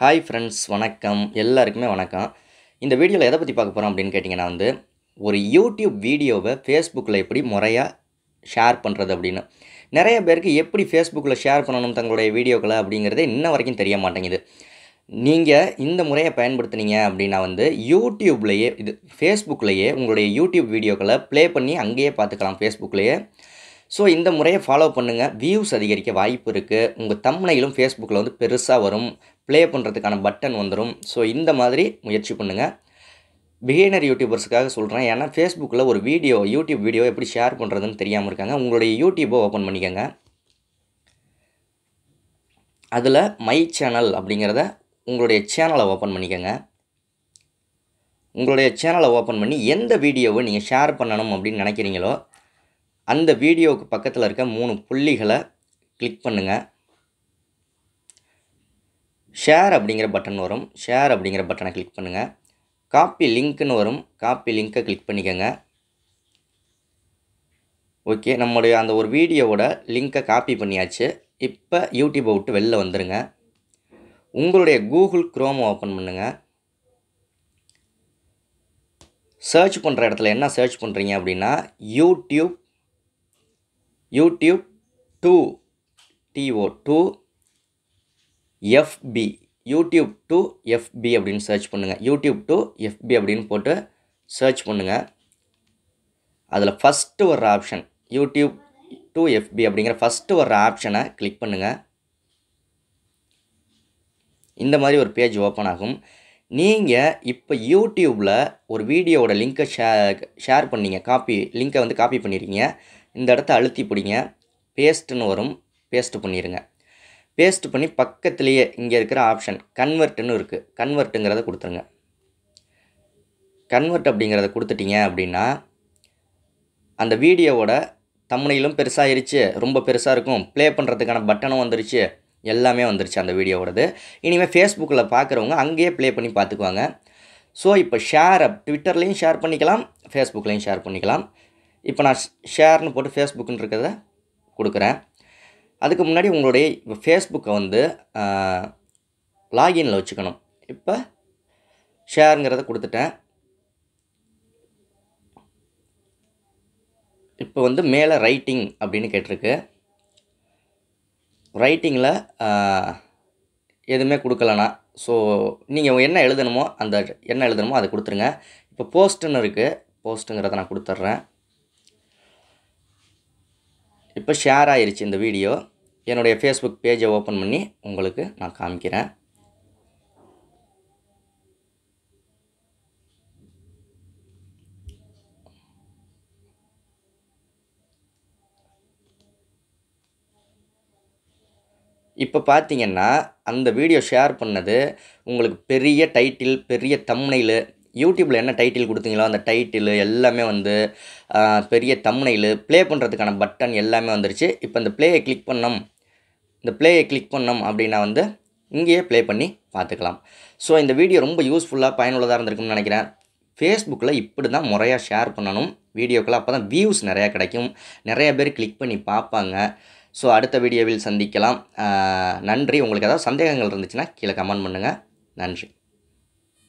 hi friends வணக்கம் எல்லாருக்குமே வணக்கம் இந்த வீடியோவில் எதை பற்றி பார்க்க போகிறோம் அப்படின்னு கேட்டிங்கன்னா வந்து ஒரு யூடியூப் வீடியோவை ஃபேஸ்புக்கில் எப்படி முறையாக ஷேர் பண்ணுறது அப்படின்னு நிறைய பேருக்கு எப்படி ஃபேஸ்புக்கில் ஷேர் பண்ணணும் தங்களுடைய வீடியோக்களை அப்படிங்கிறதே இன்ன வரைக்கும் தெரிய மாட்டேங்குது நீங்கள் இந்த முறையை பயன்படுத்துனீங்க அப்படின்னா வந்து யூடியூப்லேயே இது ஃபேஸ்புக்லேயே உங்களுடைய யூடியூப் வீடியோக்களை ப்ளே பண்ணி அங்கேயே பார்த்துக்கலாம் ஃபேஸ்புக்லேயே ஸோ இந்த முறையை ஃபாலோ பண்ணுங்கள் வியூஸ் அதிகரிக்க வாய்ப்பு இருக்குது உங்கள் தம்னையிலும் ஃபேஸ்புக்கில் வந்து பெருசாக வரும் ப்ளே பண்ணுறதுக்கான பட்டன் வந்துடும் ஸோ இந்த மாதிரி முயற்சி பண்ணுங்கள் பிகினர் யூடியூபர்ஸுக்காக சொல்கிறேன் ஏன்னா ஃபேஸ்புக்கில் ஒரு வீடியோ யூடியூப் வீடியோ எப்படி ஷேர் பண்ணுறதுன்னு தெரியாமல் இருக்காங்க உங்களுடைய யூடியூப்பை ஓப்பன் பண்ணிக்கோங்க அதில் மை சேனல் அப்படிங்கிறத உங்களுடைய சேனலை ஓப்பன் பண்ணிக்கோங்க உங்களுடைய சேனலை ஓப்பன் பண்ணி எந்த வீடியோவை நீங்கள் ஷேர் பண்ணணும் அப்படின்னு நினைக்கிறீங்களோ அந்த வீடியோவுக்கு பக்கத்தில் இருக்க மூணு புள்ளிகளை கிளிக் பண்ணுங்கள் ஷேர் அப்படிங்கிற பட்டன் வரும் ஷேர் அப்படிங்கிற பட்டனை கிளிக் பண்ணுங்கள் காப்பி லிங்க்னு வரும் காப்பி லிங்க்கை கிளிக் பண்ணிக்கோங்க ஓகே நம்முடைய அந்த ஒரு வீடியோவோட லிங்க்கை காப்பி பண்ணியாச்சு இப்போ யூடியூப்பை விட்டு வெளில வந்துடுங்க உங்களுடைய கூகுள் க்ரோம் ஓப்பன் பண்ணுங்கள் சர்ச் பண்ணுற இடத்துல என்ன சர்ச் பண்ணுறீங்க அப்படின்னா YouTube YouTube to T O to FB YouTube to FB அப்படின்னு சர்ச் பண்ணுங்கள் யூடியூப் டு எஃப்பி அப்படின்னு போட்டு சர்ச் பண்ணுங்கள் அதில் ஃபஸ்ட்டு வர்ற ஆப்ஷன் யூடியூப் டு எஃப்பி அப்படிங்கிற ஃபஸ்ட்டு வர்ற ஆப்ஷனை கிளிக் பண்ணுங்கள் இந்த மாதிரி ஒரு பேஜ் ஓப்பன் ஆகும் நீங்கள் இப்போ யூடியூப்பில் ஒரு வீடியோவோட லிங்க்கை ஷே ஷேர் பண்ணீங்க காப்பி லிங்க்கை வந்து காப்பி பண்ணியிருக்கீங்க இந்த இடத்த அழுத்தி பிடிங்க பேஸ்ட்டுன்னு வரும் பேஸ்ட் பண்ணிடுங்க பேஸ்ட் பண்ணி பக்கத்துலேயே இங்கே இருக்கிற ஆப்ஷன் கன்வெர்ட்டுன்னு இருக்குது கன்வெர்ட்டுங்கிறத கொடுத்துருங்க கன்வெர்ட் அப்படிங்கிறத கொடுத்துட்டீங்க அப்படின்னா அந்த வீடியோவோட தம்னையிலும் பெருசாகிருச்சு ரொம்ப பெருசாக இருக்கும் ப்ளே பண்ணுறதுக்கான பட்டனும் வந்துருச்சு எல்லாமே வந்துருச்சு அந்த வீடியோவோடது இனிமேல் ஃபேஸ்புக்கில் பார்க்குறவங்க அங்கேயே ப்ளே பண்ணி பார்த்துக்குவாங்க ஸோ இப்போ ஷேரை ட்விட்டர்லேயும் ஷேர் பண்ணிக்கலாம் ஃபேஸ்புக்லேயும் ஷேர் பண்ணிக்கலாம் இப்போ நான் ஷேர்னு போட்டு ஃபேஸ்புக்குன்னு இருக்கிறத கொடுக்குறேன் அதுக்கு முன்னாடி உங்களுடைய ஃபேஸ்புக்கை வந்து லாகின்ல வச்சுக்கணும் இப்போ ஷேருங்கிறத கொடுத்துட்டேன் இப்போ வந்து மேலே ரைட்டிங் அப்படின்னு கேட்டிருக்கு ரைட்டிங்கில் எதுவுமே கொடுக்கலனா ஸோ நீங்கள் என்ன எழுதணுமோ அந்த என்ன எழுதணுமோ அதை கொடுத்துருங்க இப்போ போஸ்ட்டுன்னு இருக்குது போஸ்ட்டுங்கிறத நான் கொடுத்துட்றேன் இப்போ ஷேர் ஆயிருச்சு இந்த வீடியோ என்னுடைய ஃபேஸ்புக் பேஜை ஓப்பன் பண்ணி உங்களுக்கு நான் காமிக்கிறேன் இப்போ பார்த்தீங்கன்னா அந்த வீடியோ ஷேர் பண்ணது உங்களுக்கு பெரிய டைட்டில் பெரிய தம்னையில் யூடியூப்பில் என்ன டைட்டில் கொடுத்தீங்களோ அந்த டைட்டில் எல்லாமே வந்து பெரிய தம்னையில் ப்ளே பண்ணுறதுக்கான பட்டன் எல்லாமே வந்துருச்சு இப்போ இந்த ப்ளேயை கிளிக் பண்ணோம் இந்த ப்ளேயை கிளிக் பண்ணோம் அப்படின்னா வந்து இங்கேயே ப்ளே பண்ணி பார்த்துக்கலாம் ஸோ இந்த வீடியோ ரொம்ப யூஸ்ஃபுல்லாக பயனுள்ளதாக இருந்திருக்கும்னு நினைக்கிறேன் ஃபேஸ்புக்கில் இப்படி தான் முறையாக ஷேர் பண்ணணும் வீடியோக்களை அப்போ தான் வியூஸ் நிறையா கிடைக்கும் நிறைய பேர் கிளிக் பண்ணி பார்ப்பாங்க ஸோ அடுத்த வீடியோவில் சந்திக்கலாம் நன்றி உங்களுக்கு ஏதாவது சந்தேகங்கள் இருந்துச்சுன்னா கீழே கமெண்ட் பண்ணுங்கள் நன்றி